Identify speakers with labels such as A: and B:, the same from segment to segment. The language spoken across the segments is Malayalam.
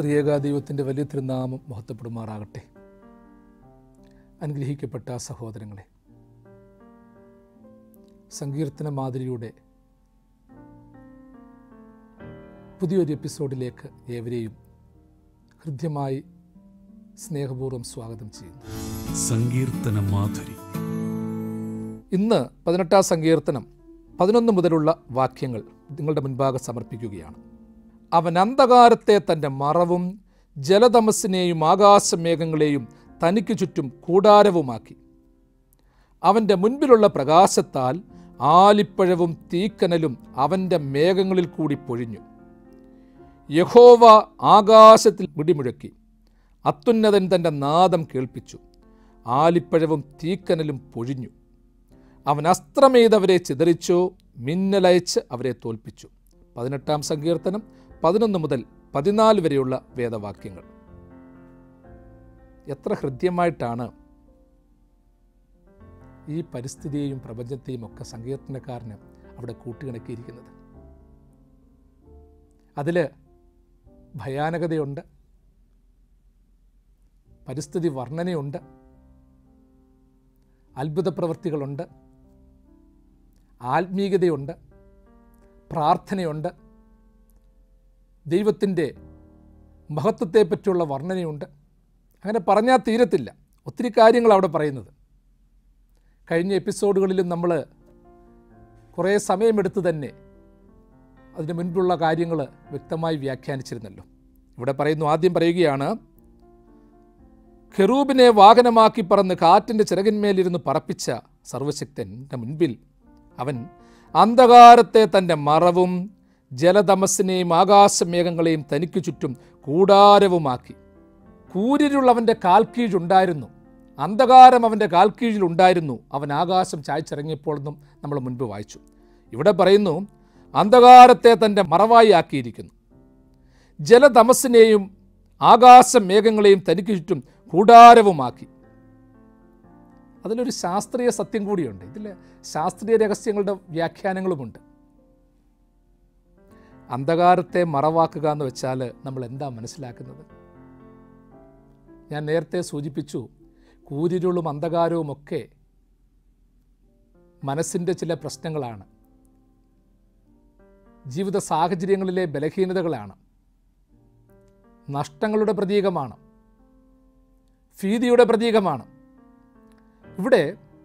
A: ത്രിയേക ദൈവത്തിൻ്റെ വലിയ തിരുനാമം മഹത്വപ്പെടുമാറാകട്ടെ അനുഗ്രഹിക്കപ്പെട്ട സഹോദരങ്ങളെ സങ്കീർത്തന മാതിരിയുടെ പുതിയൊരു എപ്പിസോഡിലേക്ക് ഏവരെയും ഹൃദ്യമായി സ്നേഹപൂർവ്വം സ്വാഗതം ചെയ്യുന്നു
B: സങ്കീർത്തന മാധുരി
A: ഇന്ന് പതിനെട്ടാം സങ്കീർത്തനം പതിനൊന്ന് മുതലുള്ള വാക്യങ്ങൾ നിങ്ങളുടെ മുൻപാകെ സമർപ്പിക്കുകയാണ് അവൻ അന്ധകാരത്തെ തൻ്റെ മറവും ജലതമസ്സിനെയും ആകാശമേഘങ്ങളെയും തനിക്ക് ചുറ്റും കൂടാരവുമാക്കി അവൻ്റെ മുൻപിലുള്ള പ്രകാശത്താൽ ആലിപ്പഴവും തീക്കനലും അവൻ്റെ മേഘങ്ങളിൽ കൂടി പൊഴിഞ്ഞു യഹോവ ആകാശത്തിൽ പിടിമുഴക്കി അത്യുന്നതൻ തൻ്റെ നാദം കേൾപ്പിച്ചു ആലിപ്പഴവും തീക്കനലും പൊഴിഞ്ഞു അവൻ അസ്ത്രമെയ്തവരെ ചിതറിച്ചു മിന്നലയച്ച് അവരെ തോൽപ്പിച്ചു പതിനെട്ടാം സങ്കീർത്തനം പതിനൊന്ന് മുതൽ പതിനാല് വരെയുള്ള വേദവാക്യങ്ങൾ എത്ര ഹൃദ്യമായിട്ടാണ് ഈ പരിസ്ഥിതിയെയും പ്രപഞ്ചത്തെയും ഒക്കെ സങ്കീർത്തനക്കാരന് അവിടെ കൂട്ടിയിണക്കിയിരിക്കുന്നത് അതിൽ ഭയാനകതയുണ്ട് പരിസ്ഥിതി വർണ്ണനയുണ്ട് അത്ഭുത പ്രവൃത്തികളുണ്ട് ആത്മീയതയുണ്ട് പ്രാർത്ഥനയുണ്ട് ദൈവത്തിൻ്റെ മഹത്വത്തെപ്പറ്റിയുള്ള വർണ്ണനയുണ്ട് അങ്ങനെ പറഞ്ഞാൽ തീരത്തില്ല ഒത്തിരി കാര്യങ്ങൾ അവിടെ പറയുന്നത് കഴിഞ്ഞ എപ്പിസോഡുകളിലും നമ്മൾ കുറേ സമയമെടുത്ത് തന്നെ അതിന് മുൻപുള്ള കാര്യങ്ങൾ വ്യക്തമായി വ്യാഖ്യാനിച്ചിരുന്നല്ലോ ഇവിടെ പറയുന്നു ആദ്യം പറയുകയാണ് ഖെറൂബിനെ വാഹനമാക്കി പറന്ന് കാറ്റിൻ്റെ ചിറകിന്മേലിരുന്ന് പറപ്പിച്ച സർവശക്തൻ്റെ മുൻപിൽ അവൻ അന്ധകാരത്തെ തൻ്റെ മറവും ജലതമസ്സിനെയും ആകാശമേഘങ്ങളെയും തനിക്ക് ചുറ്റും കൂടാരവുമാക്കി കൂരിരുള്ളവൻ്റെ കാൽ കീഴുണ്ടായിരുന്നു അന്ധകാരം അവൻ്റെ കാൽ കീഴിലുണ്ടായിരുന്നു അവൻ ആകാശം ചായ്ച്ചിറങ്ങിയപ്പോഴെന്നും നമ്മൾ മുൻപ് വായിച്ചു ഇവിടെ പറയുന്നു അന്ധകാരത്തെ തൻ്റെ മറവായി ആക്കിയിരിക്കുന്നു ജലതമസ്സിനെയും ആകാശ മേഘങ്ങളെയും തനിക്ക് ചുറ്റും കൂടാരവുമാക്കി അതിലൊരു ശാസ്ത്രീയ സത്യം കൂടിയുണ്ട് ഇതിൽ ശാസ്ത്രീയ രഹസ്യങ്ങളുടെ വ്യാഖ്യാനങ്ങളുമുണ്ട് അന്ധകാരത്തെ മറവാക്കുക എന്ന് വെച്ചാൽ നമ്മൾ എന്താ മനസ്സിലാക്കുന്നത് ഞാൻ നേരത്തെ സൂചിപ്പിച്ചു കൂരിരുളും അന്ധകാരവും ഒക്കെ മനസ്സിൻ്റെ ചില പ്രശ്നങ്ങളാണ് ജീവിത സാഹചര്യങ്ങളിലെ ബലഹീനതകളാണ് നഷ്ടങ്ങളുടെ പ്രതീകമാണ് ഭീതിയുടെ പ്രതീകമാണ് ഇവിടെ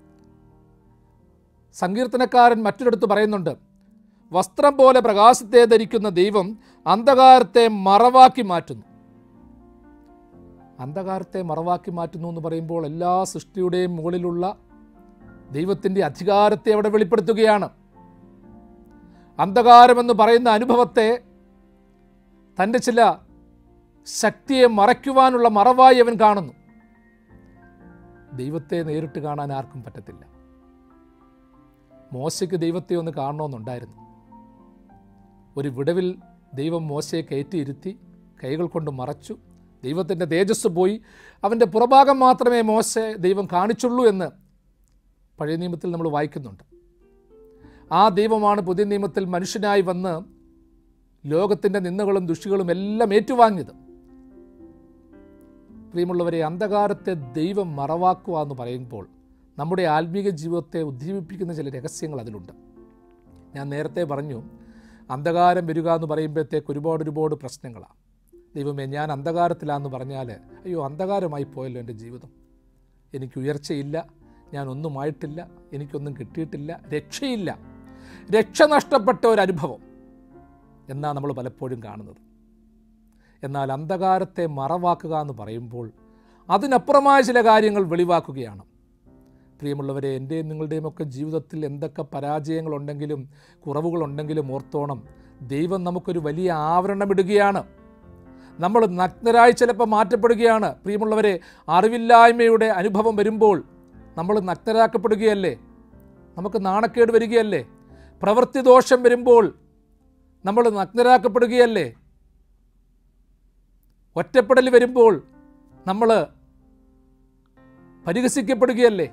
A: സങ്കീർത്തനക്കാരൻ മറ്റൊരിടത്ത് പറയുന്നുണ്ട് വസ്ത്രം പോലെ പ്രകാശത്തെ ധരിക്കുന്ന ദൈവം അന്ധകാരത്തെ മറവാക്കി മാറ്റുന്നു അന്ധകാരത്തെ മറവാക്കി മാറ്റുന്നു എന്ന് പറയുമ്പോൾ എല്ലാ സൃഷ്ടിയുടെയും മുകളിലുള്ള ദൈവത്തിൻ്റെ അധികാരത്തെ അവിടെ വെളിപ്പെടുത്തുകയാണ് അന്ധകാരമെന്ന് പറയുന്ന അനുഭവത്തെ തൻ്റെ ചില ശക്തിയെ മറയ്ക്കുവാനുള്ള മറവായി അവൻ കാണുന്നു ദൈവത്തെ നേരിട്ട് കാണാൻ ആർക്കും പറ്റത്തില്ല മോശയ്ക്ക് ദൈവത്തെ ഒന്ന് കാണണമെന്നുണ്ടായിരുന്നു ഒരു വിടവിൽ ദൈവം മോശയെ കയറ്റിയിരുത്തി കൈകൾ കൊണ്ട് മറച്ചു ദൈവത്തിൻ്റെ തേജസ് പോയി അവൻ്റെ പുറഭാഗം മാത്രമേ മോശ ദൈവം കാണിച്ചുള്ളൂ എന്ന് പഴയ നിയമത്തിൽ നമ്മൾ വായിക്കുന്നുണ്ട് ആ ദൈവമാണ് പുതിയ നിയമത്തിൽ മനുഷ്യനായി വന്ന് ലോകത്തിൻ്റെ നിന്ദകളും ദുഷികളും എല്ലാം ഏറ്റുവാങ്ങിയത് പ്രിയമുള്ളവരെ അന്ധകാരത്തെ ദൈവം മറവാക്കുക എന്ന് പറയുമ്പോൾ നമ്മുടെ ആത്മീക ജീവിതത്തെ ഉദ്ദീപിപ്പിക്കുന്ന ചില രഹസ്യങ്ങൾ അതിലുണ്ട് ഞാൻ നേരത്തെ പറഞ്ഞു അന്ധകാരം വരിക എന്ന് പറയുമ്പോഴത്തേക്ക് ഒരുപാട് ഒരുപാട് പ്രശ്നങ്ങളാണ് ദൈവമേ ഞാൻ അന്ധകാരത്തിലാന്ന് പറഞ്ഞാൽ അയ്യോ അന്ധകാരമായി പോയല്ലോ എൻ്റെ ജീവിതം എനിക്ക് ഉയർച്ചയില്ല ഞാൻ ഒന്നുമായിട്ടില്ല എനിക്കൊന്നും കിട്ടിയിട്ടില്ല രക്ഷയില്ല രക്ഷ നഷ്ടപ്പെട്ട ഒരു അനുഭവം എന്നാണ് നമ്മൾ പലപ്പോഴും കാണുന്നത് എന്നാൽ അന്ധകാരത്തെ മറവാക്കുക എന്ന് പറയുമ്പോൾ അതിനപ്പുറമായ ചില കാര്യങ്ങൾ വെളിവാക്കുകയാണ് പ്രിയമുള്ളവരെ എൻ്റെയും നിങ്ങളുടെയും ഒക്കെ ജീവിതത്തിൽ എന്തൊക്കെ പരാജയങ്ങളുണ്ടെങ്കിലും കുറവുകളുണ്ടെങ്കിലും ഓർത്തോണം ദൈവം നമുക്കൊരു വലിയ ആവരണമിടുകയാണ് നമ്മൾ നഗ്നരായി ചിലപ്പോൾ മാറ്റപ്പെടുകയാണ് പ്രിയമുള്ളവരെ അറിവില്ലായ്മയുടെ അനുഭവം വരുമ്പോൾ നമ്മൾ നഗ്നരാക്കപ്പെടുകയല്ലേ നമുക്ക് നാണക്കേട് വരികയല്ലേ പ്രവൃത്തി ദോഷം വരുമ്പോൾ നമ്മൾ നഗ്നരാക്കപ്പെടുകയല്ലേ ഒറ്റപ്പെടൽ വരുമ്പോൾ നമ്മൾ പരിഹസിക്കപ്പെടുകയല്ലേ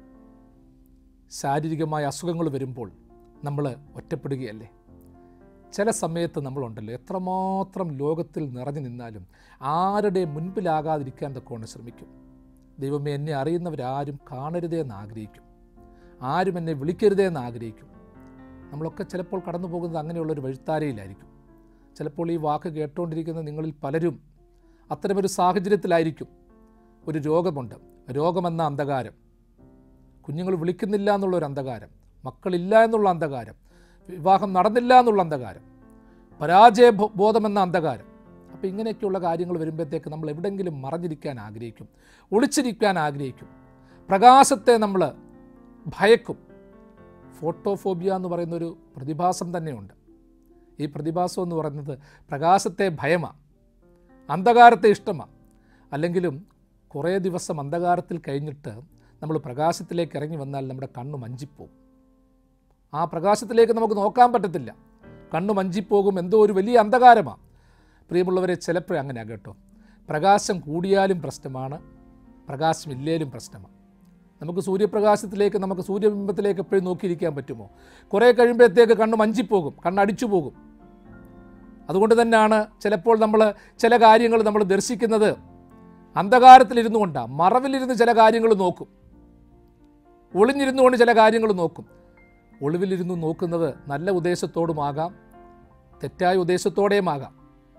A: ശാരീരികമായ അസുഖങ്ങൾ വരുമ്പോൾ നമ്മൾ ഒറ്റപ്പെടുകയല്ലേ ചില സമയത്ത് നമ്മളുണ്ടല്ലോ എത്രമാത്രം ലോകത്തിൽ നിറഞ്ഞു നിന്നാലും ആരുടെ മുൻപിലാകാതിരിക്കാൻ തക്കോണം ശ്രമിക്കും ദൈവമേ എന്നെ അറിയുന്നവരാരും കാണരുതേ എന്ന് ആഗ്രഹിക്കും ആരും എന്നെ വിളിക്കരുതേ എന്ന് ആഗ്രഹിക്കും നമ്മളൊക്കെ ചിലപ്പോൾ കടന്നു പോകുന്നത് അങ്ങനെയുള്ളൊരു വഴിത്താരയിലായിരിക്കും ചിലപ്പോൾ ഈ വാക്ക് കേട്ടുകൊണ്ടിരിക്കുന്ന നിങ്ങളിൽ പലരും അത്തരമൊരു സാഹചര്യത്തിലായിരിക്കും ഒരു രോഗമുണ്ട് രോഗമെന്ന അന്ധകാരം കുഞ്ഞുങ്ങൾ വിളിക്കുന്നില്ല എന്നുള്ളൊരു അന്ധകാരം മക്കളില്ല എന്നുള്ള അന്ധകാരം വിവാഹം നടന്നില്ല എന്നുള്ള അന്ധകാരം പരാജയ ബോ- ബോധമെന്ന അന്ധകാരം അപ്പോൾ ഇങ്ങനെയൊക്കെയുള്ള കാര്യങ്ങൾ വരുമ്പോഴത്തേക്ക് നമ്മൾ എവിടെയെങ്കിലും മറഞ്ഞിരിക്കാൻ ആഗ്രഹിക്കും ഒളിച്ചിരിക്കാൻ ആഗ്രഹിക്കും പ്രകാശത്തെ നമ്മൾ ഭയക്കും ഫോട്ടോഫോബിയ എന്ന് പറയുന്നൊരു പ്രതിഭാസം തന്നെയുണ്ട് ഈ പ്രതിഭാസം എന്ന് പറയുന്നത് പ്രകാശത്തെ ഭയമാണ് അന്ധകാരത്തെ ഇഷ്ടമാണ് അല്ലെങ്കിലും കുറേ ദിവസം അന്ധകാരത്തിൽ കഴിഞ്ഞിട്ട് നമ്മൾ പ്രകാശത്തിലേക്ക് ഇറങ്ങി വന്നാൽ നമ്മുടെ കണ്ണ് മഞ്ചിപ്പോകും ആ പ്രകാശത്തിലേക്ക് നമുക്ക് നോക്കാൻ പറ്റത്തില്ല കണ്ണ് മഞ്ചിപ്പോകും എന്തോ ഒരു വലിയ അന്ധകാരമാണ് പ്രിയമുള്ളവരെ ചിലപ്പോഴേ അങ്ങനെ കേട്ടോ പ്രകാശം കൂടിയാലും പ്രശ്നമാണ് പ്രകാശമില്ലേലും പ്രശ്നമാണ് നമുക്ക് സൂര്യപ്രകാശത്തിലേക്ക് നമുക്ക് സൂര്യബിംബത്തിലേക്ക് എപ്പോഴും നോക്കിയിരിക്കാൻ പറ്റുമോ കുറേ കഴിയുമ്പോഴത്തേക്ക് കണ്ണ് മഞ്ചിപ്പോകും കണ്ണടിച്ചു പോകും അതുകൊണ്ട് തന്നെയാണ് ചിലപ്പോൾ നമ്മൾ ചില കാര്യങ്ങൾ നമ്മൾ ദർശിക്കുന്നത് അന്ധകാരത്തിലിരുന്നു കൊണ്ടാണ് മറവിലിരുന്ന് ചില കാര്യങ്ങൾ നോക്കും ഒളിഞ്ഞിരുന്നു കൊണ്ട് ചില കാര്യങ്ങൾ നോക്കും ഒളിവിലിരുന്ന് നോക്കുന്നത് നല്ല ഉദ്ദേശത്തോടുമാകാം തെറ്റായ ഉദ്ദേശത്തോടെയുമാകാം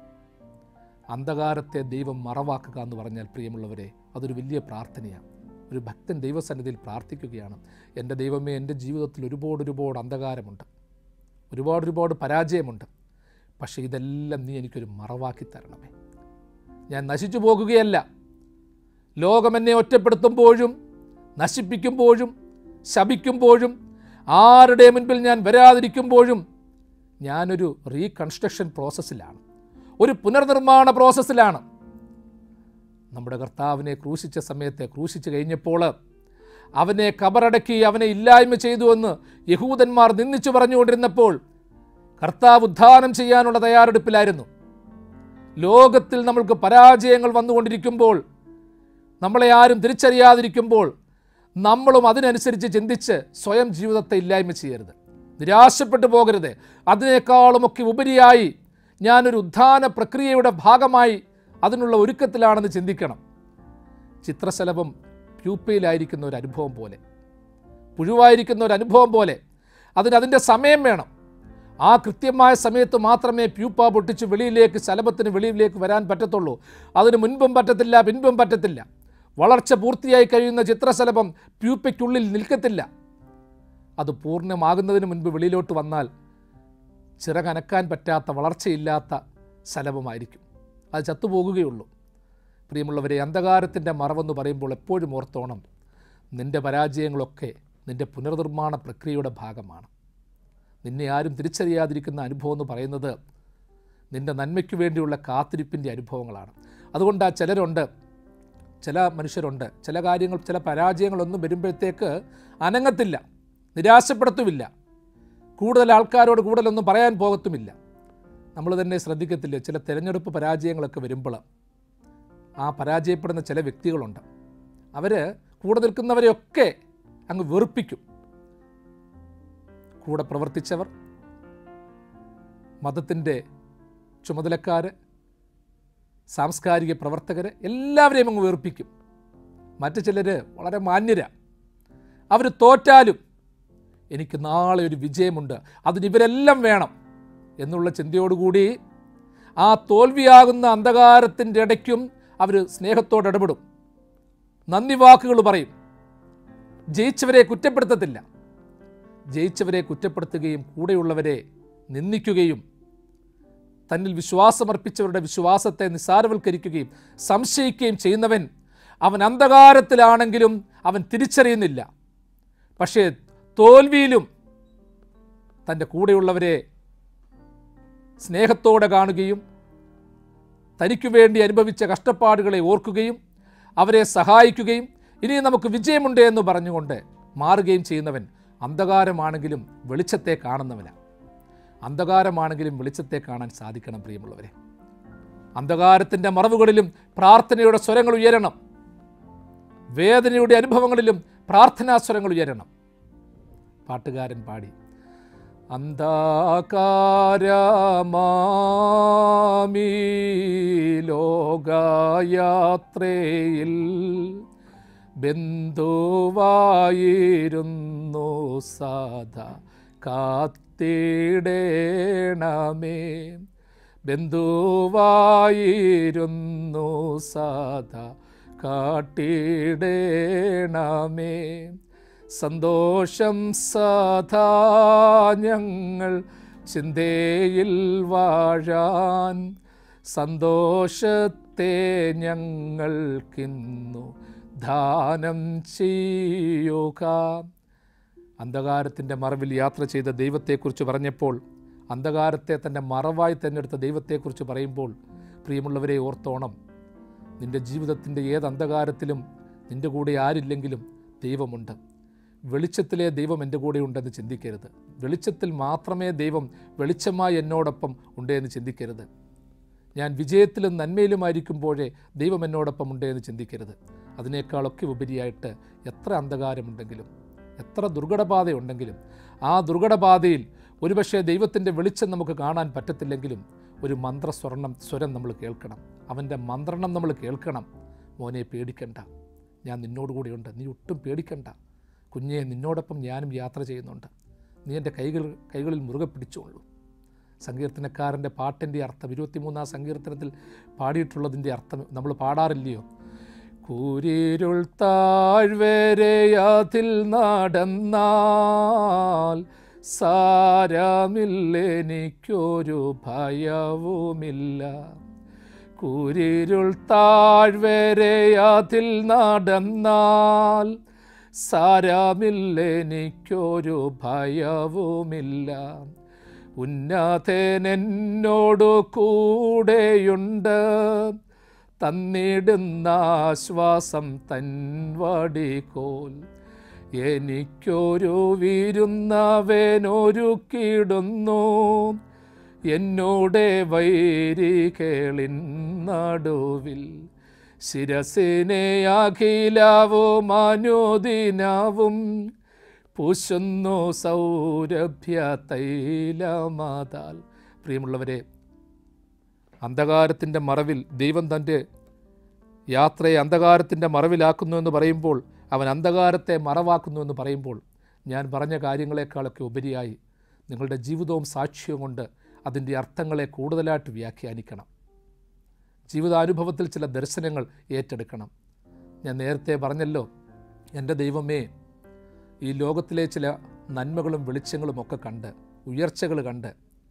A: അന്ധകാരത്തെ ദൈവം മറവാക്കുക എന്ന് പറഞ്ഞാൽ പ്രിയമുള്ളവരെ അതൊരു വലിയ പ്രാർത്ഥനയാണ് ഒരു ഭക്തൻ ദൈവസന്നിധിയിൽ പ്രാർത്ഥിക്കുകയാണ് എൻ്റെ ദൈവമേ എൻ്റെ ജീവിതത്തിൽ ഒരുപാട് ഒരുപാട് അന്ധകാരമുണ്ട് ഒരുപാട് ഒരുപാട് പരാജയമുണ്ട് പക്ഷേ ഇതെല്ലാം നീ എനിക്കൊരു മറവാക്കി തരണമേ ഞാൻ നശിച്ചു പോകുകയല്ല ലോകം എന്നെ ഒറ്റപ്പെടുത്തുമ്പോഴും നശിപ്പിക്കുമ്പോഴും ശപിക്കുമ്പോഴും ആരുടെ മുൻപിൽ ഞാൻ വരാതിരിക്കുമ്പോഴും ഞാനൊരു റീകൺസ്ട്രക്ഷൻ പ്രോസസ്സിലാണ് ഒരു പുനർനിർമ്മാണ പ്രോസസ്സിലാണ് നമ്മുടെ കർത്താവിനെ ക്രൂശിച്ച സമയത്ത് ക്രൂശിച്ച് കഴിഞ്ഞപ്പോൾ അവനെ കബറടക്കി അവനെ ഇല്ലായ്മ ചെയ്തുവെന്ന് യഹൂദന്മാർ നിന്ദിച്ചു പറഞ്ഞുകൊണ്ടിരുന്നപ്പോൾ കർത്താവ് ഉദ്ധാനം ചെയ്യാനുള്ള തയ്യാറെടുപ്പിലായിരുന്നു ലോകത്തിൽ നമ്മൾക്ക് പരാജയങ്ങൾ വന്നുകൊണ്ടിരിക്കുമ്പോൾ നമ്മളെ ആരും തിരിച്ചറിയാതിരിക്കുമ്പോൾ നമ്മളും അതിനനുസരിച്ച് ചിന്തിച്ച് സ്വയം ജീവിതത്തെ ഇല്ലായ്മ ചെയ്യരുത് നിരാശപ്പെട്ടു പോകരുത് അതിനേക്കാളുമൊക്കെ ഉപരിയായി ഞാനൊരു ഉദ്ധാന പ്രക്രിയയുടെ ഭാഗമായി അതിനുള്ള ഒരുക്കത്തിലാണെന്ന് ചിന്തിക്കണം ചിത്രശലഭം പ്യൂപ്പയിലായിരിക്കുന്ന ഒരു അനുഭവം പോലെ പുഴുവായിരിക്കുന്ന ഒരു അനുഭവം പോലെ അതിന് അതിൻ്റെ സമയം വേണം ആ കൃത്യമായ സമയത്ത് മാത്രമേ പ്യൂപ്പ പൊട്ടിച്ച് വെളിയിലേക്ക് ശലഭത്തിന് വെളിയിലേക്ക് വരാൻ പറ്റത്തുള്ളൂ അതിന് മുൻപും പറ്റത്തില്ല പിൻപും പറ്റത്തില്ല വളർച്ച പൂർത്തിയായി കഴിയുന്ന ചിത്രശലഭം പ്യൂപ്പയ്ക്കുള്ളിൽ നിൽക്കത്തില്ല അത് പൂർണ്ണമാകുന്നതിന് മുൻപ് വെളിയിലോട്ട് വന്നാൽ ചിറകനക്കാൻ പറ്റാത്ത വളർച്ചയില്ലാത്ത ശലഭമായിരിക്കും അത് ചത്തുപോകുകയുള്ളൂ പ്രിയമുള്ളവരെ അന്ധകാരത്തിൻ്റെ മറവെന്ന് പറയുമ്പോൾ എപ്പോഴും ഓർത്തോണം നിൻ്റെ പരാജയങ്ങളൊക്കെ നിൻ്റെ പുനർനിർമ്മാണ പ്രക്രിയയുടെ ഭാഗമാണ് നിന്നെ ആരും തിരിച്ചറിയാതിരിക്കുന്ന അനുഭവം എന്ന് പറയുന്നത് നിൻ്റെ നന്മയ്ക്ക് വേണ്ടിയുള്ള കാത്തിരിപ്പിൻ്റെ അനുഭവങ്ങളാണ് അതുകൊണ്ട് ആ ചിലരുണ്ട് ചില മനുഷ്യരുണ്ട് ചില കാര്യങ്ങൾ ചില പരാജയങ്ങളൊന്നും വരുമ്പോഴത്തേക്ക് അനങ്ങത്തില്ല നിരാശപ്പെടുത്തുമില്ല കൂടുതൽ ആൾക്കാരോട് കൂടുതലൊന്നും പറയാൻ പോകത്തുമില്ല നമ്മൾ തന്നെ ശ്രദ്ധിക്കത്തില്ല ചില തിരഞ്ഞെടുപ്പ് പരാജയങ്ങളൊക്കെ വരുമ്പോൾ ആ പരാജയപ്പെടുന്ന ചില വ്യക്തികളുണ്ട് അവർ കൂടെ നിൽക്കുന്നവരെയൊക്കെ അങ്ങ് വെറുപ്പിക്കും കൂടെ പ്രവർത്തിച്ചവർ മതത്തിൻ്റെ ചുമതലക്കാർ സാംസ്കാരിക പ്രവർത്തകർ എല്ലാവരെയും അങ്ങ് വേർപ്പിക്കും മറ്റു ചിലർ വളരെ മാന്യരാണ് അവർ തോറ്റാലും എനിക്ക് നാളെ ഒരു വിജയമുണ്ട് അതിന് ഇവരെല്ലാം വേണം എന്നുള്ള ചിന്തയോടുകൂടി ആ തോൽവിയാകുന്ന അന്ധകാരത്തിൻ്റെ ഇടയ്ക്കും അവർ സ്നേഹത്തോടെ ഇടപെടും നന്ദി വാക്കുകൾ പറയും ജയിച്ചവരെ കുറ്റപ്പെടുത്തത്തില്ല ജയിച്ചവരെ കുറ്റപ്പെടുത്തുകയും കൂടെയുള്ളവരെ നിന്ദിക്കുകയും തന്നിൽ വിശ്വാസമർപ്പിച്ചവരുടെ വിശ്വാസത്തെ നിസ്സാരവൽക്കരിക്കുകയും സംശയിക്കുകയും ചെയ്യുന്നവൻ അവൻ അന്ധകാരത്തിലാണെങ്കിലും അവൻ തിരിച്ചറിയുന്നില്ല പക്ഷേ തോൽവിയിലും തൻ്റെ കൂടെയുള്ളവരെ സ്നേഹത്തോടെ കാണുകയും തനിക്കു വേണ്ടി അനുഭവിച്ച കഷ്ടപ്പാടുകളെ ഓർക്കുകയും അവരെ സഹായിക്കുകയും ഇനി നമുക്ക് വിജയമുണ്ട് എന്ന് പറഞ്ഞുകൊണ്ട് മാറുകയും ചെയ്യുന്നവൻ അന്ധകാരമാണെങ്കിലും വെളിച്ചത്തെ കാണുന്നവനാണ് അന്ധകാരമാണെങ്കിലും വെളിച്ചത്തെ കാണാൻ സാധിക്കണം പ്രിയമുള്ളവരെ അന്ധകാരത്തിൻ്റെ മറവുകളിലും പ്രാർത്ഥനയുടെ സ്വരങ്ങൾ ഉയരണം വേദനയുടെ അനുഭവങ്ങളിലും പ്രാർത്ഥനാ സ്വരങ്ങൾ ഉയരണം പാട്ടുകാരൻ പാടി അന്ധാകാരമാമീ ലോകയാത്രയിൽ ബന്ധുവായിരുന്നു സാധാ കാത്തിടേണമേ ബന്ധുവായിരുന്നു സാധാ കാട്ടിടേണമേ സന്തോഷം സദാ ഞങ്ങൾ ചിന്തയിൽ വാഴാൻ സന്തോഷത്തെ ഞങ്ങൾക്കിന്നു ദാനം ചെയ്യുക അന്ധകാരത്തിൻ്റെ മറവിൽ യാത്ര ചെയ്ത ദൈവത്തെക്കുറിച്ച് പറഞ്ഞപ്പോൾ അന്ധകാരത്തെ തൻ്റെ മറവായി തിരഞ്ഞെടുത്ത ദൈവത്തെക്കുറിച്ച് പറയുമ്പോൾ പ്രിയമുള്ളവരെ ഓർത്തോണം നിൻ്റെ ജീവിതത്തിൻ്റെ ഏത് അന്ധകാരത്തിലും നിൻ്റെ കൂടെ ആരില്ലെങ്കിലും ദൈവമുണ്ട് വെളിച്ചത്തിലെ ദൈവം എൻ്റെ കൂടെ ഉണ്ടെന്ന് ചിന്തിക്കരുത് വെളിച്ചത്തിൽ മാത്രമേ ദൈവം വെളിച്ചമായി എന്നോടൊപ്പം ഉണ്ട് എന്ന് ചിന്തിക്കരുത് ഞാൻ വിജയത്തിലും നന്മയിലുമായിരിക്കുമ്പോഴേ ദൈവം എന്നോടൊപ്പം ഉണ്ട് എന്ന് ചിന്തിക്കരുത് അതിനേക്കാളൊക്കെ ഉപരിയായിട്ട് എത്ര അന്ധകാരമുണ്ടെങ്കിലും എത്ര ദുർഘടപാതയുണ്ടെങ്കിലും ആ ദുർഘടപാതയിൽ ഒരുപക്ഷെ ദൈവത്തിൻ്റെ വെളിച്ചം നമുക്ക് കാണാൻ പറ്റത്തില്ലെങ്കിലും ഒരു മന്ത്രസ്വർണം സ്വരം നമ്മൾ കേൾക്കണം അവൻ്റെ മന്ത്രണം നമ്മൾ കേൾക്കണം മോനെ പേടിക്കണ്ട ഞാൻ നിന്നോടുകൂടിയുണ്ട് നീ ഒട്ടും പേടിക്കണ്ട കുഞ്ഞെ നിന്നോടൊപ്പം ഞാനും യാത്ര ചെയ്യുന്നുണ്ട് നീ എൻ്റെ കൈകൾ കൈകളിൽ മുറുകെ പിടിച്ചോളൂ സങ്കീർത്തനക്കാരൻ്റെ പാട്ടിൻ്റെ അർത്ഥം ഇരുപത്തിമൂന്നാം സങ്കീർത്തനത്തിൽ പാടിയിട്ടുള്ളതിൻ്റെ അർത്ഥം നമ്മൾ പാടാറില്ലയോ കൂരിരുൾ താഴ്വരയതിൽ നടന്നാൽ സാരമില്ലെനിക്കൊരു ഭയവുമില്ല കൂരിരുൾ താഴ്വരയതിൽ നടന്നാൽ സാരമില്ലെനിക്കൊരു ഭയവുമില്ല ഉന്നതനെന്നോടു കൂടെയുണ്ട് തന്നിടുന്ന ആശ്വാസം തൻവടികോൽ എനിക്കൊരു വിരുന്നവനൊരുക്കിടുന്നു എന്നോടെ വൈരികളിൻ നടുവിൽ ശിരസിനെ അഖിലാവും അനുദിനാവും പൂശുന്നു സൗരഭ്യ തൈലമാതാൽ പ്രിയമുള്ളവരെ അന്ധകാരത്തിൻ്റെ മറവിൽ ദൈവം തൻ്റെ യാത്രയെ അന്ധകാരത്തിൻ്റെ മറവിലാക്കുന്നു എന്ന് പറയുമ്പോൾ അവൻ അന്ധകാരത്തെ മറവാക്കുന്നു എന്ന് പറയുമ്പോൾ ഞാൻ പറഞ്ഞ കാര്യങ്ങളെക്കാളൊക്കെ ഉപരിയായി നിങ്ങളുടെ ജീവിതവും സാക്ഷ്യവും കൊണ്ട് അതിൻ്റെ അർത്ഥങ്ങളെ കൂടുതലായിട്ട് വ്യാഖ്യാനിക്കണം ജീവിതാനുഭവത്തിൽ ചില ദർശനങ്ങൾ ഏറ്റെടുക്കണം ഞാൻ നേരത്തെ പറഞ്ഞല്ലോ എൻ്റെ ദൈവമേ ഈ ലോകത്തിലെ ചില നന്മകളും വെളിച്ചങ്ങളും ഒക്കെ കണ്ട് ഉയർച്ചകൾ കണ്ട്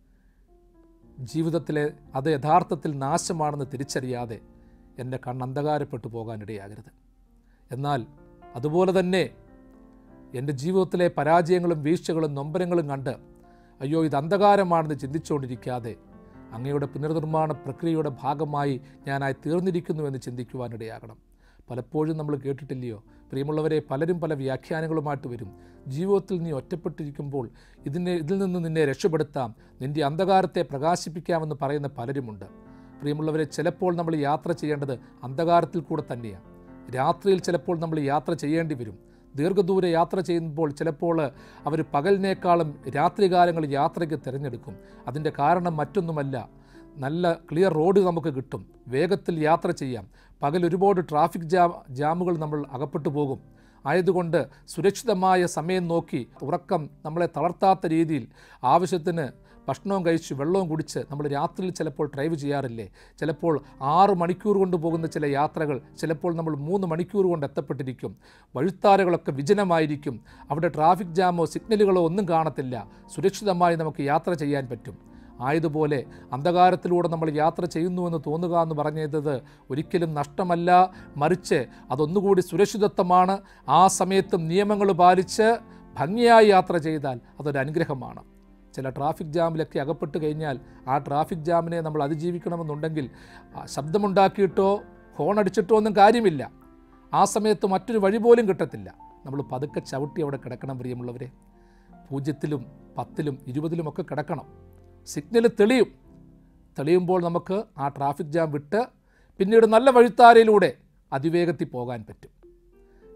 A: ജീവിതത്തിലെ അത് യഥാർത്ഥത്തിൽ നാശമാണെന്ന് തിരിച്ചറിയാതെ എൻ്റെ കണ്ണ് അന്ധകാരപ്പെട്ടു പോകാനിടയാകരുത് എന്നാൽ അതുപോലെ തന്നെ എൻ്റെ ജീവിതത്തിലെ പരാജയങ്ങളും വീഴ്ചകളും നൊമ്പരങ്ങളും കണ്ട് അയ്യോ ഇത് അന്ധകാരമാണെന്ന് ചിന്തിച്ചുകൊണ്ടിരിക്കാതെ അങ്ങയുടെ പുനർനിർമ്മാണ പ്രക്രിയയുടെ ഭാഗമായി ഞാനായി തീർന്നിരിക്കുന്നുവെന്ന് ചിന്തിക്കുവാനിടയാകണം പലപ്പോഴും നമ്മൾ കേട്ടിട്ടില്ലയോ പ്രിയമുള്ളവരെ പലരും പല വ്യാഖ്യാനങ്ങളുമായിട്ട് വരും ജീവിതത്തിൽ നീ ഒറ്റപ്പെട്ടിരിക്കുമ്പോൾ ഇതിനെ ഇതിൽ നിന്ന് നിന്നെ രക്ഷപ്പെടുത്താം നിൻ്റെ അന്ധകാരത്തെ പ്രകാശിപ്പിക്കാമെന്ന് പറയുന്ന പലരുമുണ്ട് പ്രിയമുള്ളവരെ ചിലപ്പോൾ നമ്മൾ യാത്ര ചെയ്യേണ്ടത് അന്ധകാരത്തിൽ കൂടെ തന്നെയാണ് രാത്രിയിൽ ചിലപ്പോൾ നമ്മൾ യാത്ര ചെയ്യേണ്ടി വരും ദീർഘദൂര യാത്ര ചെയ്യുമ്പോൾ ചിലപ്പോൾ അവർ പകലിനേക്കാളും രാത്രികാലങ്ങൾ യാത്രയ്ക്ക് തിരഞ്ഞെടുക്കും അതിൻ്റെ കാരണം മറ്റൊന്നുമല്ല നല്ല ക്ലിയർ റോഡ് നമുക്ക് കിട്ടും വേഗത്തിൽ യാത്ര ചെയ്യാം പകൽ ഒരുപാട് ട്രാഫിക് ജാം ജാമുകൾ നമ്മൾ അകപ്പെട്ടു പോകും ആയതുകൊണ്ട് സുരക്ഷിതമായ സമയം നോക്കി ഉറക്കം നമ്മളെ തളർത്താത്ത രീതിയിൽ ആവശ്യത്തിന് ഭക്ഷണവും കഴിച്ച് വെള്ളവും കുടിച്ച് നമ്മൾ രാത്രിയിൽ ചിലപ്പോൾ ഡ്രൈവ് ചെയ്യാറില്ലേ ചിലപ്പോൾ ആറ് മണിക്കൂർ കൊണ്ട് പോകുന്ന ചില യാത്രകൾ ചിലപ്പോൾ നമ്മൾ മൂന്ന് മണിക്കൂർ കൊണ്ട് എത്തപ്പെട്ടിരിക്കും വഴുത്താരകളൊക്കെ വിജനമായിരിക്കും അവിടെ ട്രാഫിക് ജാമോ സിഗ്നലുകളോ ഒന്നും കാണത്തില്ല സുരക്ഷിതമായി നമുക്ക് യാത്ര ചെയ്യാൻ പറ്റും ആയതുപോലെ അന്ധകാരത്തിലൂടെ നമ്മൾ യാത്ര ചെയ്യുന്നുവെന്ന് തോന്നുക എന്ന് പറഞ്ഞത് ഒരിക്കലും നഷ്ടമല്ല മറിച്ച് അതൊന്നുകൂടി സുരക്ഷിതത്വമാണ് ആ സമയത്തും നിയമങ്ങൾ പാലിച്ച് ഭംഗിയായി യാത്ര ചെയ്താൽ അതൊരു അനുഗ്രഹമാണ് ചില ട്രാഫിക് ജാമിലൊക്കെ അകപ്പെട്ട് കഴിഞ്ഞാൽ ആ ട്രാഫിക് ജാമിനെ നമ്മൾ അതിജീവിക്കണമെന്നുണ്ടെങ്കിൽ ആ ശബ്ദമുണ്ടാക്കിയിട്ടോ ഹോൺ അടിച്ചിട്ടോ ഒന്നും കാര്യമില്ല ആ സമയത്ത് മറ്റൊരു വഴി പോലും കിട്ടത്തില്ല നമ്മൾ പതുക്കെ ചവിട്ടി അവിടെ കിടക്കണം പ്രിയമുള്ളവരെ പൂജ്യത്തിലും പത്തിലും ഇരുപതിലും ഒക്കെ കിടക്കണം സിഗ്നൽ തെളിയും തെളിയുമ്പോൾ നമുക്ക് ആ ട്രാഫിക് ജാം വിട്ട് പിന്നീട് നല്ല വഴിത്താരയിലൂടെ അതിവേഗത്തിൽ പോകാൻ പറ്റും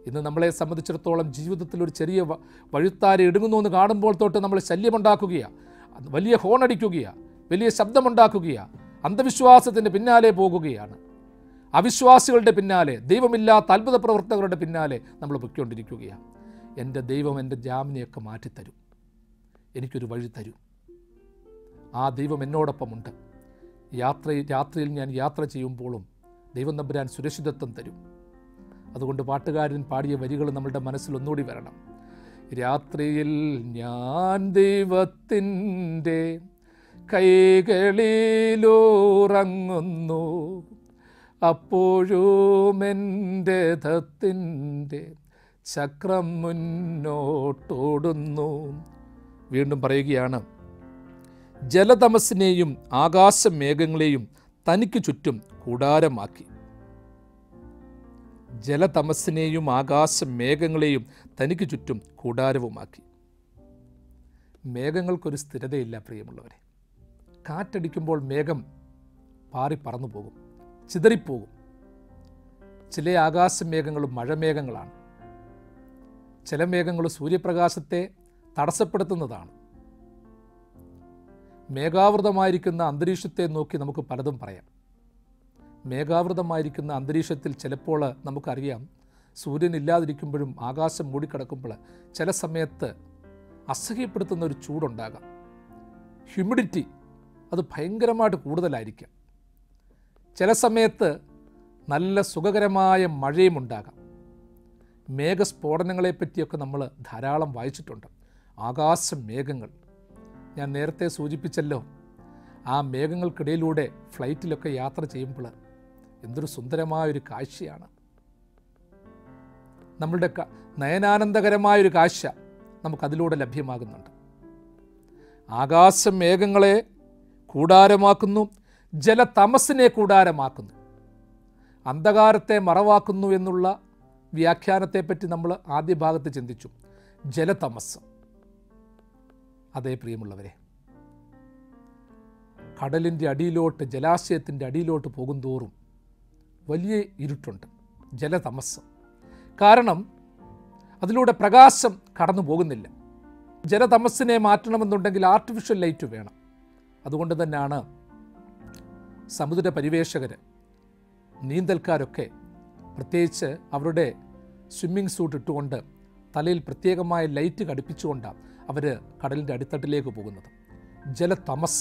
A: ഇന്ന് നമ്മളെ സംബന്ധിച്ചിടത്തോളം ജീവിതത്തിൽ ഒരു ചെറിയ വ- വഴുത്താര ഇടുങ്ങുന്നു എന്ന് കാണുമ്പോൾ തൊട്ട് നമ്മൾ ശല്യമുണ്ടാക്കുകയാണ് അത് വലിയ ഹോണടിക്കുകയാണ് വലിയ ശബ്ദമുണ്ടാക്കുകയാണ് അന്ധവിശ്വാസത്തിൻ്റെ പിന്നാലെ പോകുകയാണ് അവിശ്വാസികളുടെ പിന്നാലെ ദൈവമില്ലാത്ത അത്ഭുത പ്രവർത്തകരുടെ പിന്നാലെ നമ്മൾ പൊയ്ക്കൊണ്ടിരിക്കുകയാണ് എൻ്റെ ദൈവം എൻ്റെ ജാമിനെയൊക്കെ മാറ്റിത്തരും എനിക്കൊരു വഴി തരും ആ ദൈവം എന്നോടൊപ്പമുണ്ട് യാത്ര രാത്രിയിൽ ഞാൻ യാത്ര ചെയ്യുമ്പോഴും ദൈവം നമ്പുരാൻ സുരക്ഷിതത്വം തരും അതുകൊണ്ട് പാട്ടുകാരൻ പാടിയ വരികൾ നമ്മളുടെ മനസ്സിൽ ഒന്നുകൂടി വരണം രാത്രിയിൽ ഞാൻ ദൈവത്തിൻ്റെ കൈകളിലുറങ്ങുന്നു അപ്പോഴും എൻ്റെ ധത്തിൻ്റെ ചക്രം മുന്നോട്ടോടുന്നു വീണ്ടും പറയുകയാണ് ജലതമസിനെയും ആകാശമേഘങ്ങളെയും തനിക്ക് ചുറ്റും കൂടാരമാക്കി ജലതമസിനെയും ആകാശമേഘങ്ങളെയും തനിക്ക് ചുറ്റും കൂടാരവുമാക്കി മേഘങ്ങൾക്കൊരു സ്ഥിരതയില്ല പ്രിയമുള്ളവരെ കാറ്റടിക്കുമ്പോൾ മേഘം പാറി പറന്നു പോകും ചിതറിപ്പോകും ചില ആകാശമേഘങ്ങളും മഴമേഘങ്ങളാണ് ചില മേഘങ്ങൾ സൂര്യപ്രകാശത്തെ തടസ്സപ്പെടുത്തുന്നതാണ് മേഘാവൃതമായിരിക്കുന്ന അന്തരീക്ഷത്തെ നോക്കി നമുക്ക് പലതും പറയാം മേഘാവൃതമായിരിക്കുന്ന അന്തരീക്ഷത്തിൽ ചിലപ്പോൾ നമുക്കറിയാം സൂര്യൻ ഇല്ലാതിരിക്കുമ്പോഴും ആകാശം മൂടിക്കിടക്കുമ്പോൾ ചില സമയത്ത് അസഹ്യപ്പെടുത്തുന്ന ഒരു ചൂടുണ്ടാകാം ഹ്യൂമിഡിറ്റി അത് ഭയങ്കരമായിട്ട് കൂടുതലായിരിക്കാം ചില സമയത്ത് നല്ല സുഖകരമായ മഴയും ഉണ്ടാകാം മേഘസ്ഫോടനങ്ങളെ പറ്റിയൊക്കെ നമ്മൾ ധാരാളം വായിച്ചിട്ടുണ്ട് ആകാശ മേഘങ്ങൾ ഞാൻ നേരത്തെ സൂചിപ്പിച്ചല്ലോ ആ മേഘങ്ങൾക്കിടയിലൂടെ ഫ്ലൈറ്റിലൊക്കെ യാത്ര ചെയ്യുമ്പോൾ എന്തൊരു സുന്ദരമായൊരു കാഴ്ചയാണ് നമ്മളുടെ ക- നയനാനന്ദകരമായൊരു കാഴ്ച നമുക്കതിലൂടെ ലഭ്യമാകുന്നുണ്ട് ആകാശ മേഘങ്ങളെ കൂടാരമാക്കുന്നു ജലതമസിനെ കൂടാരമാക്കുന്നു അന്ധകാരത്തെ മറവാക്കുന്നു എന്നുള്ള വ്യാഖ്യാനത്തെപ്പറ്റി നമ്മൾ ആദ്യ ഭാഗത്ത് ചിന്തിച്ചു ജലതമസ് അതേ പ്രിയമുള്ളവരെ കടലിൻ്റെ അടിയിലോട്ട് ജലാശയത്തിൻ്റെ അടിയിലോട്ട് പോകും തോറും വലിയ ഇരുട്ടുണ്ട് ജലതമസ് കാരണം അതിലൂടെ പ്രകാശം കടന്നു പോകുന്നില്ല ജലതമസ്സിനെ മാറ്റണമെന്നുണ്ടെങ്കിൽ ആർട്ടിഫിഷ്യൽ ലൈറ്റ് വേണം അതുകൊണ്ട് തന്നെയാണ് സമുദ്ര പരിവേഷകർ നീന്തൽക്കാരൊക്കെ പ്രത്യേകിച്ച് അവരുടെ സ്വിമ്മിംഗ് സൂട്ട് ഇട്ടുകൊണ്ട് തലയിൽ പ്രത്യേകമായ ലൈറ്റ് ഘടിപ്പിച്ചുകൊണ്ടാണ് അവർ കടലിൻ്റെ അടിത്തട്ടിലേക്ക് പോകുന്നത് ജലതമസ്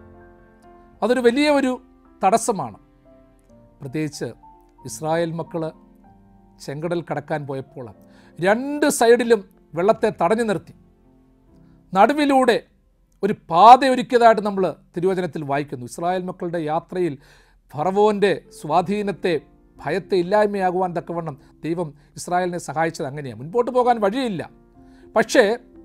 A: അതൊരു വലിയ ഒരു തടസ്സമാണ് പ്രത്യേകിച്ച് ഇസ്രായേൽ മക്കൾ ചെങ്കടൽ കടക്കാൻ പോയപ്പോൾ രണ്ട് സൈഡിലും വെള്ളത്തെ തടഞ്ഞു നിർത്തി നടുവിലൂടെ ഒരു പാത ഒരുക്കിയതായിട്ട് നമ്മൾ തിരുവചനത്തിൽ വായിക്കുന്നു ഇസ്രായേൽ മക്കളുടെ യാത്രയിൽ ഫറവോൻ്റെ സ്വാധീനത്തെ ഭയത്തെ ഇല്ലായ്മയാകുവാൻ തക്കവണ്ണം ദൈവം ഇസ്രായേലിനെ സഹായിച്ചത് അങ്ങനെയാണ് മുൻപോട്ട് പോകാൻ വഴിയില്ല പക്ഷേ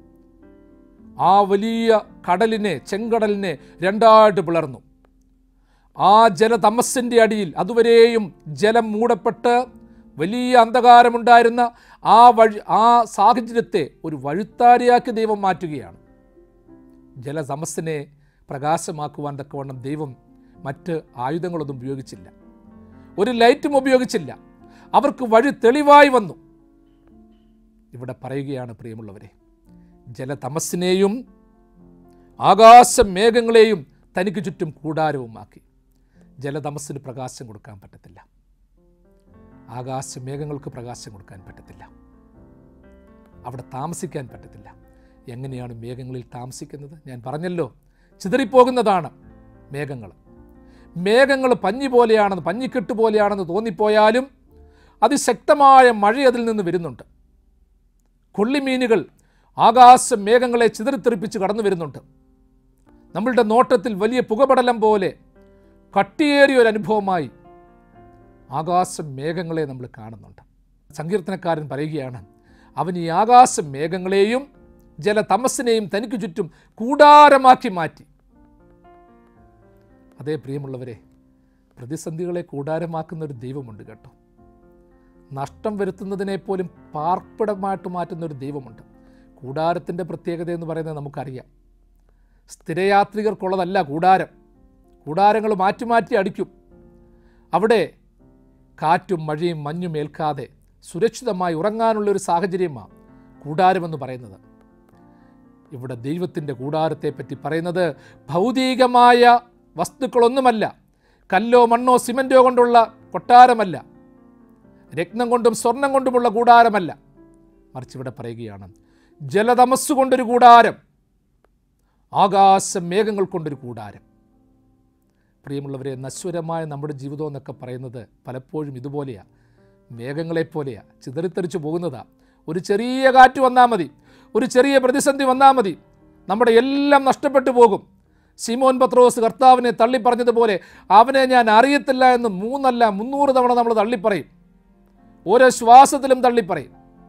A: ആ വലിയ കടലിനെ ചെങ്കടലിനെ രണ്ടായിട്ട് പിളർന്നു ആ ജലതമസ്സിൻ്റെ അടിയിൽ അതുവരെയും ജലം മൂടപ്പെട്ട് വലിയ അന്ധകാരമുണ്ടായിരുന്ന ആ വഴി ആ സാഹചര്യത്തെ ഒരു വഴുത്താരിയാക്കി ദൈവം മാറ്റുകയാണ് ജലതമസ്സിനെ പ്രകാശമാക്കുവാൻ തക്കവണ്ണം ദൈവം മറ്റ് ആയുധങ്ങളൊന്നും ഉപയോഗിച്ചില്ല ഒരു ലൈറ്റും ഉപയോഗിച്ചില്ല അവർക്ക് വഴി തെളിവായി വന്നു ഇവിടെ പറയുകയാണ് പ്രിയമുള്ളവരെ ജലതമസ്സിനെയും ആകാശ മേഘങ്ങളെയും തനിക്ക് ചുറ്റും കൂടാരവുമാക്കി ജലതമസ്സിന് പ്രകാശം കൊടുക്കാൻ പറ്റത്തില്ല ആകാശ മേഘങ്ങൾക്ക് പ്രകാശം കൊടുക്കാൻ പറ്റത്തില്ല അവിടെ താമസിക്കാൻ പറ്റത്തില്ല എങ്ങനെയാണ് മേഘങ്ങളിൽ താമസിക്കുന്നത് ഞാൻ പറഞ്ഞല്ലോ ചിതറിപ്പോകുന്നതാണ് മേഘങ്ങൾ മേഘങ്ങൾ പഞ്ഞി പോലെയാണെന്ന് പഞ്ഞിക്കെട്ട് പോലെയാണെന്ന് തോന്നിപ്പോയാലും അതിശക്തമായ മഴ അതിൽ നിന്ന് വരുന്നുണ്ട് കൊള്ളിമീനുകൾ ആകാശ മേഘങ്ങളെ ചിതറിത്തെറിപ്പിച്ച് കടന്നു വരുന്നുണ്ട് നമ്മളുടെ നോട്ടത്തിൽ വലിയ പുകപടലം പോലെ കട്ടിയേറിയ ഒരു അനുഭവമായി ആകാശ മേഘങ്ങളെ നമ്മൾ കാണുന്നുണ്ട് സങ്കീർത്തനക്കാരൻ പറയുകയാണ് അവൻ ഈ ആകാശ മേഘങ്ങളെയും ജലതമസ്സിനെയും തനിക്ക് ചുറ്റും കൂടാരമാക്കി മാറ്റി അതേ പ്രിയമുള്ളവരെ പ്രതിസന്ധികളെ കൂടാരമാക്കുന്ന ഒരു ദൈവമുണ്ട് കേട്ടോ നഷ്ടം വരുത്തുന്നതിനെ പോലും പാർപ്പിടമായിട്ട് മാറ്റുന്ന ഒരു ദൈവമുണ്ട് കൂടാരത്തിൻ്റെ പ്രത്യേകത എന്ന് പറയുന്നത് നമുക്കറിയാം സ്ഥിരയാത്രികർക്കുള്ളതല്ല കൂടാരം കൂടാരങ്ങൾ മാറ്റി മാറ്റി അടിക്കും അവിടെ കാറ്റും മഴയും മഞ്ഞും ഏൽക്കാതെ സുരക്ഷിതമായി ഉറങ്ങാനുള്ള ഒരു സാഹചര്യമാണ് കൂടാരമെന്ന് പറയുന്നത് ഇവിടെ ദൈവത്തിൻ്റെ കൂടാരത്തെപ്പറ്റി പറയുന്നത് ഭൗതികമായ വസ്തുക്കളൊന്നുമല്ല കല്ലോ മണ്ണോ സിമൻറ്റോ കൊണ്ടുള്ള കൊട്ടാരമല്ല രത്നം കൊണ്ടും സ്വർണം കൊണ്ടുമുള്ള കൂടാരമല്ല മറിച്ച് ഇവിടെ പറയുകയാണ് ജലതമസ് കൊണ്ടൊരു കൂടാരം ആകാശ മേഘങ്ങൾ കൊണ്ടൊരു കൂടാരം പ്രിയമുള്ളവരെ നശ്വരമായ നമ്മുടെ ജീവിതം എന്നൊക്കെ പറയുന്നത് പലപ്പോഴും ഇതുപോലെയാണ് മേഘങ്ങളെപ്പോലെയാണ് ചിതറിത്തെറിച്ച് പോകുന്നതാ ഒരു ചെറിയ കാറ്റ് വന്നാൽ മതി ഒരു ചെറിയ പ്രതിസന്ധി വന്നാൽ മതി നമ്മുടെ എല്ലാം നഷ്ടപ്പെട്ടു പോകും സിമോൻ പത്രോസ് കർത്താവിനെ തള്ളിപ്പറഞ്ഞതുപോലെ അവനെ ഞാൻ അറിയത്തില്ല എന്ന് മൂന്നല്ല മുന്നൂറ് തവണ നമ്മൾ തള്ളിപ്പറയും ഓരോ ശ്വാസത്തിലും തള്ളിപ്പറയും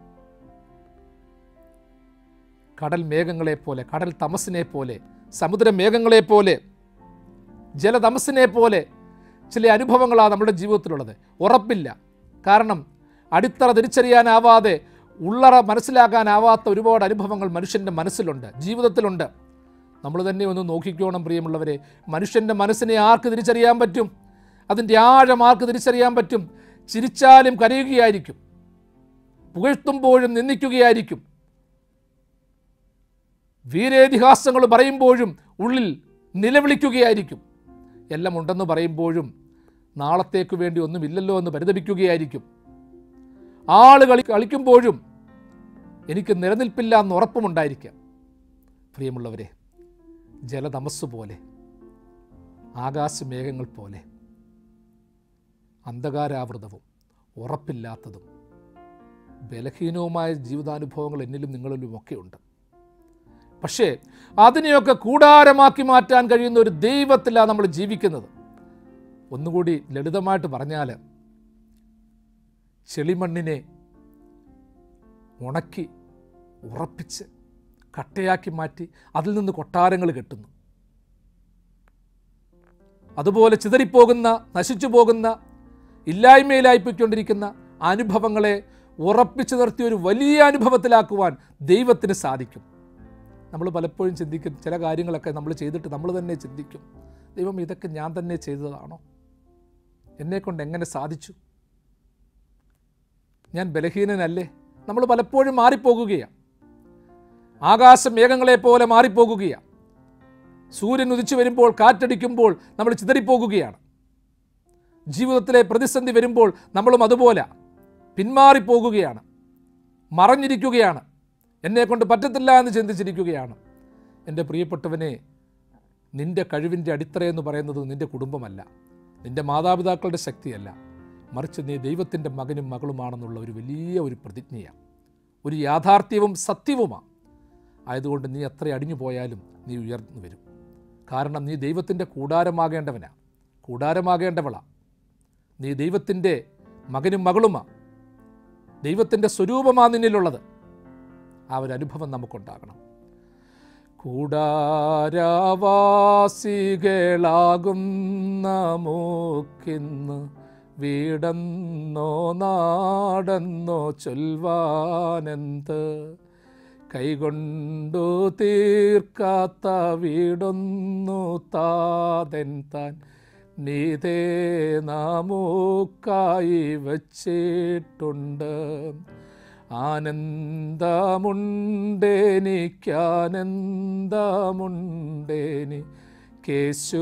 A: കടൽ മേഘങ്ങളെ പോലെ കടൽ തമസിനെ പോലെ സമുദ്ര മേഘങ്ങളെ പോലെ ജലതമസിനെ പോലെ ചില അനുഭവങ്ങളാണ് നമ്മുടെ ജീവിതത്തിലുള്ളത് ഉറപ്പില്ല കാരണം അടിത്തറ തിരിച്ചറിയാനാവാതെ ഉള്ളറ മനസ്സിലാക്കാനാവാത്ത ഒരുപാട് അനുഭവങ്ങൾ മനുഷ്യൻ്റെ മനസ്സിലുണ്ട് ജീവിതത്തിലുണ്ട് നമ്മൾ തന്നെ ഒന്ന് നോക്കിക്കോണം പ്രിയമുള്ളവരെ മനുഷ്യൻ്റെ മനസ്സിനെ ആർക്ക് തിരിച്ചറിയാൻ പറ്റും അതിൻ്റെ ആഴം ആർക്ക് തിരിച്ചറിയാൻ പറ്റും ചിരിച്ചാലും കരയുകയായിരിക്കും പുകഴ്ത്തുമ്പോഴും നിന്ദിക്കുകയായിരിക്കും വീരേതിഹാസങ്ങൾ പറയുമ്പോഴും ഉള്ളിൽ നിലവിളിക്കുകയായിരിക്കും എല്ലാം ഉണ്ടെന്ന് പറയുമ്പോഴും നാളത്തേക്ക് വേണ്ടി ഒന്നുമില്ലല്ലോ എന്ന് പരിതപിക്കുകയായിരിക്കും ആള് കളി കളിക്കുമ്പോഴും എനിക്ക് നിലനിൽപ്പില്ല എന്ന് ഉറപ്പുമുണ്ടായിരിക്കാം പ്രിയമുള്ളവരെ ജലതമസ് പോലെ ആകാശമേഘങ്ങൾ പോലെ അന്ധകാരാവൃതവും ഉറപ്പില്ലാത്തതും ബലഹീനവുമായ ജീവിതാനുഭവങ്ങൾ എന്നിലും നിങ്ങളിലും ഒക്കെ ഉണ്ട് പക്ഷേ അതിനെയൊക്കെ കൂടാരമാക്കി മാറ്റാൻ കഴിയുന്ന ഒരു ദൈവത്തിലാണ് നമ്മൾ ജീവിക്കുന്നത് ഒന്നുകൂടി ലളിതമായിട്ട് പറഞ്ഞാൽ ചെളിമണ്ണിനെ ഉണക്കി ഉറപ്പിച്ച് കട്ടയാക്കി മാറ്റി അതിൽ നിന്ന് കൊട്ടാരങ്ങൾ കെട്ടുന്നു അതുപോലെ ചിതറിപ്പോകുന്ന നശിച്ചു പോകുന്ന ഇല്ലായ്മയിലായിപ്പോയിക്കൊണ്ടിരിക്കുന്ന അനുഭവങ്ങളെ ഉറപ്പിച്ചു നിർത്തി ഒരു വലിയ അനുഭവത്തിലാക്കുവാൻ ദൈവത്തിന് സാധിക്കും നമ്മൾ പലപ്പോഴും ചിന്തിക്കും ചില കാര്യങ്ങളൊക്കെ നമ്മൾ ചെയ്തിട്ട് നമ്മൾ തന്നെ ചിന്തിക്കും ദൈവം ഇതൊക്കെ ഞാൻ തന്നെ ചെയ്തതാണോ എന്നെക്കൊണ്ട് എങ്ങനെ സാധിച്ചു ഞാൻ ബലഹീനനല്ലേ നമ്മൾ പലപ്പോഴും മാറിപ്പോകുകയാണ് ആകാശ മേഘങ്ങളെ പോലെ മാറിപ്പോകുകയാണ് സൂര്യൻ ഉദിച്ചു വരുമ്പോൾ കാറ്റടിക്കുമ്പോൾ നമ്മൾ ചിതറിപ്പോകുകയാണ് ജീവിതത്തിലെ പ്രതിസന്ധി വരുമ്പോൾ നമ്മളും അതുപോലെ പിന്മാറിപ്പോകുകയാണ് മറഞ്ഞിരിക്കുകയാണ് എന്നെക്കൊണ്ട് പറ്റത്തില്ല എന്ന് ചിന്തിച്ചിരിക്കുകയാണ് എൻ്റെ പ്രിയപ്പെട്ടവനെ നിൻ്റെ കഴിവിൻ്റെ അടിത്തറയെന്ന് പറയുന്നത് നിൻ്റെ കുടുംബമല്ല നിൻ്റെ മാതാപിതാക്കളുടെ ശക്തിയല്ല മറിച്ച് നീ ദൈവത്തിൻ്റെ മകനും മകളുമാണെന്നുള്ള ഒരു വലിയ ഒരു പ്രതിജ്ഞയാണ് ഒരു യാഥാർത്ഥ്യവും സത്യവുമാണ് ആയതുകൊണ്ട് നീ എത്ര അടിഞ്ഞു പോയാലും നീ ഉയർന്നു വരും കാരണം നീ ദൈവത്തിൻ്റെ കൂടാരമാകേണ്ടവനാ കൂടാരമാകേണ്ടവളാ നീ ദൈവത്തിൻ്റെ മകനും മകളുമാ ദൈവത്തിൻ്റെ സ്വരൂപമാ നിന്നിലുള്ളത് ആ ഒരു അനുഭവം നമുക്കുണ്ടാകണം കൂടാരാവാസികളാകും നമുക്കിന്ന് വീടെന്നോ നാടെന്നോ ചൊൽവാനെന്ത് കൈകൊണ്ടു തീർക്കാത്ത വീടൊന്നു താതൻ താൻ നീതേ നാമൂക്കായി വച്ചിട്ടുണ്ട് ആനന്ദമുണ്ടേനിക്കാനന്ദമുണ്ടേനി കേശു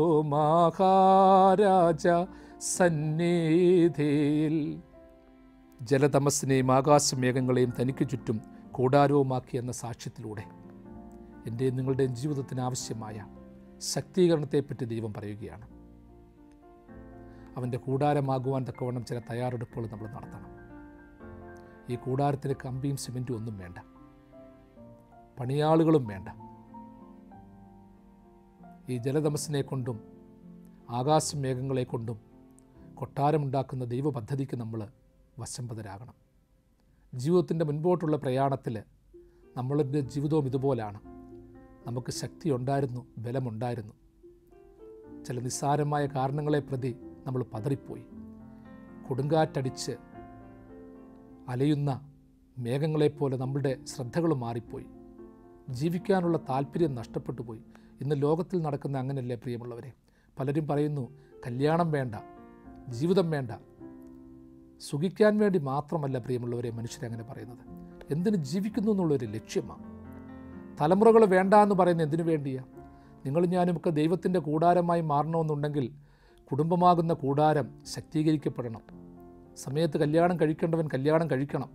A: മഹാരാജ സന്നിധിയിൽ ജലതമസ്സിനെയും ആകാശമേഘങ്ങളെയും തനിക്ക് ചുറ്റും കൂടാരവുമാക്കി എന്ന സാക്ഷ്യത്തിലൂടെ എൻ്റെയും നിങ്ങളുടെയും ജീവിതത്തിന് ആവശ്യമായ ശക്തീകരണത്തെപ്പറ്റി ദൈവം പറയുകയാണ് അവൻ്റെ കൂടാരമാകുവാൻ തക്കവണ്ണം ചില തയ്യാറെടുപ്പുകൾ നമ്മൾ നടത്തണം ഈ കൂടാരത്തിന് കമ്പിയും സിമെൻറ്റും ഒന്നും വേണ്ട പണിയാളുകളും വേണ്ട ഈ ജലതമസിനെ കൊണ്ടും ആകാശമേഘങ്ങളെ കൊണ്ടും കൊട്ടാരമുണ്ടാക്കുന്ന ദൈവപദ്ധതിക്ക് നമ്മൾ വശംബദരാകണം ജീവിതത്തിൻ്റെ മുൻപോട്ടുള്ള പ്രയാണത്തിൽ നമ്മളുടെ ജീവിതവും ഇതുപോലാണ് നമുക്ക് ശക്തി ഉണ്ടായിരുന്നു ബലമുണ്ടായിരുന്നു ചില നിസ്സാരമായ കാരണങ്ങളെ പ്രതി നമ്മൾ പതറിപ്പോയി കൊടുങ്കാറ്റടിച്ച് അലയുന്ന മേഘങ്ങളെപ്പോലെ നമ്മളുടെ ശ്രദ്ധകൾ മാറിപ്പോയി ജീവിക്കാനുള്ള താല്പര്യം നഷ്ടപ്പെട്ടു പോയി ഇന്ന് ലോകത്തിൽ നടക്കുന്ന അങ്ങനെയല്ലേ പ്രിയമുള്ളവരെ പലരും പറയുന്നു കല്യാണം വേണ്ട ജീവിതം വേണ്ട സുഖിക്കാൻ വേണ്ടി മാത്രമല്ല പ്രിയമുള്ളവരെ മനുഷ്യരങ്ങനെ പറയുന്നത് എന്തിന് ജീവിക്കുന്നു എന്നുള്ളൊരു ലക്ഷ്യമാണ് തലമുറകൾ വേണ്ട എന്ന് പറയുന്നത് എന്തിനു വേണ്ടിയാണ് നിങ്ങളും ഞാനുമൊക്കെ ദൈവത്തിൻ്റെ കൂടാരമായി മാറണമെന്നുണ്ടെങ്കിൽ കുടുംബമാകുന്ന കൂടാരം ശക്തീകരിക്കപ്പെടണം സമയത്ത് കല്യാണം കഴിക്കേണ്ടവൻ കല്യാണം കഴിക്കണം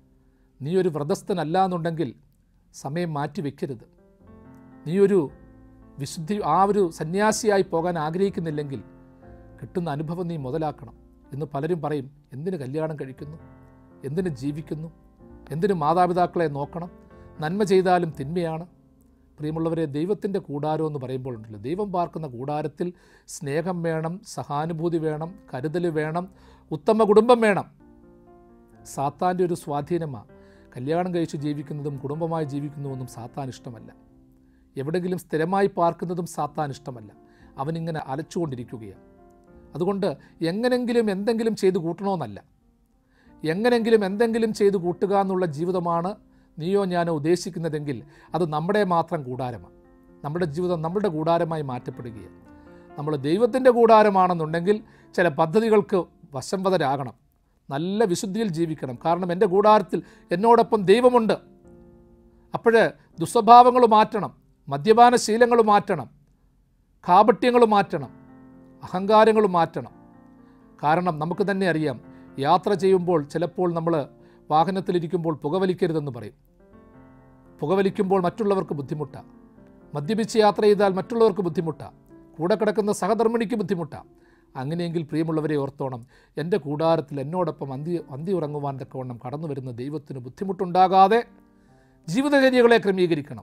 A: നീ ഒരു വ്രതസ്ഥനല്ല എന്നുണ്ടെങ്കിൽ സമയം മാറ്റി വെക്കരുത് നീ ഒരു വിശുദ്ധി ആ ഒരു സന്യാസിയായി പോകാൻ ആഗ്രഹിക്കുന്നില്ലെങ്കിൽ കിട്ടുന്ന അനുഭവം നീ മുതലാക്കണം എന്ന് പലരും പറയും എന്തിന് കല്യാണം കഴിക്കുന്നു എന്തിന് ജീവിക്കുന്നു എന്തിന് മാതാപിതാക്കളെ നോക്കണം നന്മ ചെയ്താലും തിന്മയാണ് പ്രിയമുള്ളവരെ ദൈവത്തിൻ്റെ കൂടാരം എന്ന് പറയുമ്പോൾ ഉണ്ടല്ലോ ദൈവം പാർക്കുന്ന കൂടാരത്തിൽ സ്നേഹം വേണം സഹാനുഭൂതി വേണം കരുതൽ വേണം ഉത്തമ കുടുംബം വേണം സാത്താൻ്റെ ഒരു സ്വാധീനമാണ് കല്യാണം കഴിച്ച് ജീവിക്കുന്നതും കുടുംബമായി ജീവിക്കുന്നതൊന്നും സാത്താൻ ഇഷ്ടമല്ല എവിടെയെങ്കിലും സ്ഥിരമായി പാർക്കുന്നതും സാത്താൻ ഇഷ്ടമല്ല അവനിങ്ങനെ അലച്ചുകൊണ്ടിരിക്കുകയാണ് അതുകൊണ്ട് എങ്ങനെങ്കിലും എന്തെങ്കിലും ചെയ്ത് കൂട്ടണമെന്നല്ല എങ്ങനെങ്കിലും എന്തെങ്കിലും ചെയ്ത് കൂട്ടുക എന്നുള്ള ജീവിതമാണ് നീയോ ഞാനോ ഉദ്ദേശിക്കുന്നതെങ്കിൽ അത് നമ്മുടെ മാത്രം കൂടാരമാണ് നമ്മുടെ ജീവിതം നമ്മുടെ കൂടാരമായി മാറ്റപ്പെടുകയാണ് നമ്മൾ ദൈവത്തിൻ്റെ കൂടാരമാണെന്നുണ്ടെങ്കിൽ ചില പദ്ധതികൾക്ക് വശംവതരാകണം നല്ല വിശുദ്ധിയിൽ ജീവിക്കണം കാരണം എൻ്റെ കൂടാരത്തിൽ എന്നോടൊപ്പം ദൈവമുണ്ട് അപ്പോഴ് ദുസ്വഭാവങ്ങൾ മാറ്റണം മദ്യപാന ശീലങ്ങൾ മാറ്റണം കാപട്യങ്ങൾ മാറ്റണം അഹങ്കാരങ്ങൾ മാറ്റണം കാരണം നമുക്ക് തന്നെ അറിയാം യാത്ര ചെയ്യുമ്പോൾ ചിലപ്പോൾ നമ്മൾ വാഹനത്തിലിരിക്കുമ്പോൾ പുകവലിക്കരുതെന്ന് പറയും പുകവലിക്കുമ്പോൾ മറ്റുള്ളവർക്ക് ബുദ്ധിമുട്ടാണ് മദ്യപിച്ച് യാത്ര ചെയ്താൽ മറ്റുള്ളവർക്ക് ബുദ്ധിമുട്ടാണ് കൂടെ കിടക്കുന്ന സഹധർമ്മിണിക്ക് ബുദ്ധിമുട്ടാണ് അങ്ങനെയെങ്കിൽ പ്രിയമുള്ളവരെ ഓർത്തോണം എൻ്റെ കൂടാരത്തിൽ എന്നോടൊപ്പം അന്തി അന്തി ഉറങ്ങുവാൻ തക്കവണ്ണം കടന്നു വരുന്ന ദൈവത്തിന് ബുദ്ധിമുട്ടുണ്ടാകാതെ ജീവിതചര്യകളെ ക്രമീകരിക്കണം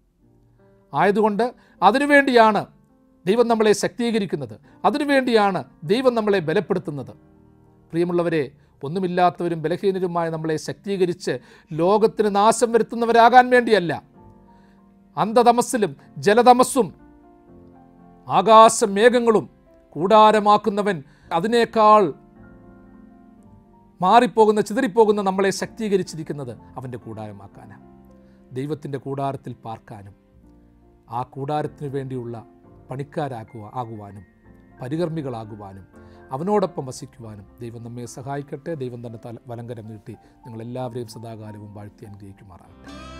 A: ആയതുകൊണ്ട് അതിനുവേണ്ടിയാണ് ദൈവം നമ്മളെ ശക്തീകരിക്കുന്നത് അതിനുവേണ്ടിയാണ് ദൈവം നമ്മളെ ബലപ്പെടുത്തുന്നത് പ്രിയമുള്ളവരെ ഒന്നുമില്ലാത്തവരും ബലഹീനരുമായ നമ്മളെ ശക്തീകരിച്ച് ലോകത്തിന് നാശം വരുത്തുന്നവരാകാൻ വേണ്ടിയല്ല അന്ധതമസ്സിലും ജലതമസ്സും ആകാശമേഘങ്ങളും കൂടാരമാക്കുന്നവൻ അതിനേക്കാൾ മാറിപ്പോകുന്ന ചിതറിപ്പോകുന്ന നമ്മളെ ശക്തീകരിച്ചിരിക്കുന്നത് അവൻ്റെ കൂടാരമാക്കാനാണ് ദൈവത്തിൻ്റെ കൂടാരത്തിൽ പാർക്കാനും ആ കൂടാരത്തിന് വേണ്ടിയുള്ള പണിക്കാരാകുക ആകുവാനും പരികർമ്മികളാകുവാനും അവനോടൊപ്പം വസിക്കുവാനും ദൈവം നമ്മെ സഹായിക്കട്ടെ ദൈവം തന്നെ തല വലങ്കരം നീട്ടി നിങ്ങളെല്ലാവരെയും സദാകാലവും വാഴ്ത്തി അനുഗ്രഹിക്കുമാറാകട്ടെ